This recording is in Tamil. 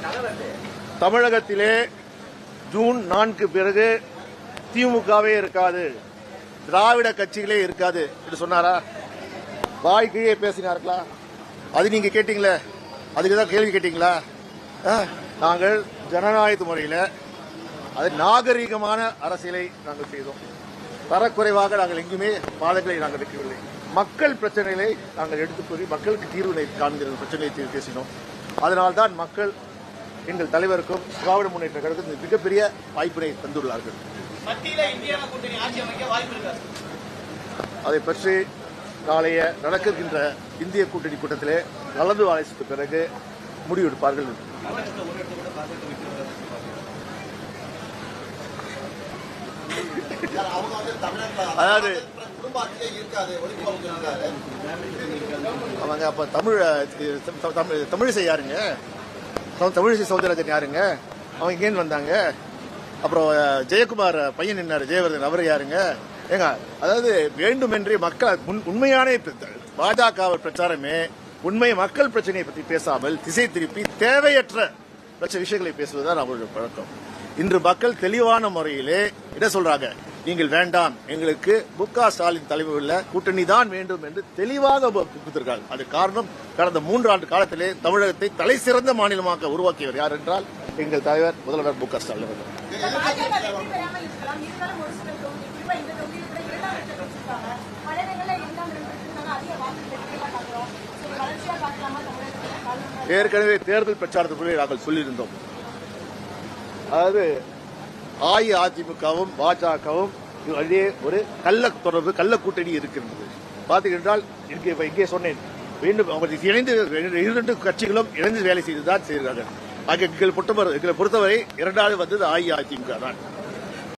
தமிழகத்திலே ஜூன் நான்கு பிறகு திமுகவே இருக்காது திராவிட கட்சிகளே இருக்காது என்று சொன்னாரா வாய் கீழே பேசினார்களா அது நீங்க கேட்டீங்களே அதுக்கு தான் கேள்வி கேட்டீங்களா ஆ, நாங்கள் ஜனநாயக முறையில் அது நாகரீகமான அரசியலை நாங்கள் செய்தோம் தரக்குறைவாக நாங்கள் எங்குமே வாதங்களை நாங்கள் வைக்கவில்லை மக்கள் பிரச்சனைகளை நாங்கள் எடுத்துக் கூறி மக்களுக்கு தீர்வினை காண்கிற பிரச்சனையை தீர்வு பேசினோம் அதனால்தான் மக்கள் எங்கள் தலைவருக்கும் திராவிட முன்னேற்ற கழகத்துக்கும் இந்த மிகப்பெரிய வாய்ப்பினை தந்துள்ளார்கள் மத்தியில இந்தியா கூட்டணி ஆட்சி அமைக்க வாய்ப்பு இருக்கா அதை பற்றி நாளைய நடக்கின்ற இந்திய கூட்டணி கூட்டத்திலே கலந்து ஆலோசித்த பிறகு முடிவெடுப்பார்கள் அவங்க வந்து தமிழர்கள் அதாவது குடும்ப ஆட்சியே இருக்காது ஒளிபரப்பு இருக்காது அவங்க அப்ப தமிழ் த- தமிழ் தமிழிசை யாருங்க தமிழ் தமிழிசை சௌந்தரராஜன் யாருங்க அவங்க இங்கேருந்து வந்தாங்க அப்புறம் அஹ், ஜெயக்குமார் பையன் நின்னாரு ஜெயவர்தன் அவர் யாருங்க ஏங்க அதாவது வேண்டுமென்றே மக்கள் உண்- உண்மையான பிர- பாஜக பிரச்சாரமே உண்மை மக்கள் பிரச்சனையை பற்றி பேசாமல் திசை திருப்பி தேவையற்ற பிரச்ச விஷயங்களை பேசுவதுதான் அவர்களுடைய பழக்கம் இன்று மக்கள் தெளிவான முறையிலே என்ன சொல்றாங்க நீங்கள் வேண்டாம் எங்களுக்கு மு க ஸ்டாலின் தலைமையில் கூட்டணி தான் வேண்டும் என்று தெளிவாக கொடுத்திருக்காங்க அது காரணம் கடந்த மூன்று ஆண்டு காலத்திலே தமிழகத்தை தலை சிறந்த மாநிலமாக உருவாக்கியவர் யார் என்றால் எங்கள் தலைவர் முதல்வர் மு க ஸ்டாலின் அவர்கள் பாஜக வெற்றி பெறாமல் இருக்கலாம் இருந்தாலும் ஒரு சில தொகுதி குறிப்பா இந்த தொகுதியில் கூட இரண்டாம் இடத்தை பெற்றிருக்காங்க பல இடங்கள்ல இரண்டாம் இடம் பெற்றிருக்காங்க அதிக வாக்கு பெற்றிருக்கா பாக்குறோம் சரி வளர்ச்சியா பார்க்கலாமா தமிழகத்துல காலம் ஏற்கனவே தேர்தல் பிரச்சாரத்துக்குள்ளே நாங்கள் சொல்லியிருந்தோம் அதாவது அஇஅதிமுகவும் பாஜகவும் இடையே ஒரு கள்ள தொடர்பு கள்ள கூட்டணி இருக்கின்றது பார்த்தீங்கன்றால் இங்கே இப்ப இங்கே சொன்னேன் மீண்டும் அவங்க இணைந்து இரண்டு கட்சிகளும் இணைந்து வேலை செய்துதான் செய்கிறார்கள் ஆக எங்களை பொறுத்தவரை எங்களை பொறுத்தவரை இரண்டாவது வந்தது அஇஅதிமுக தான்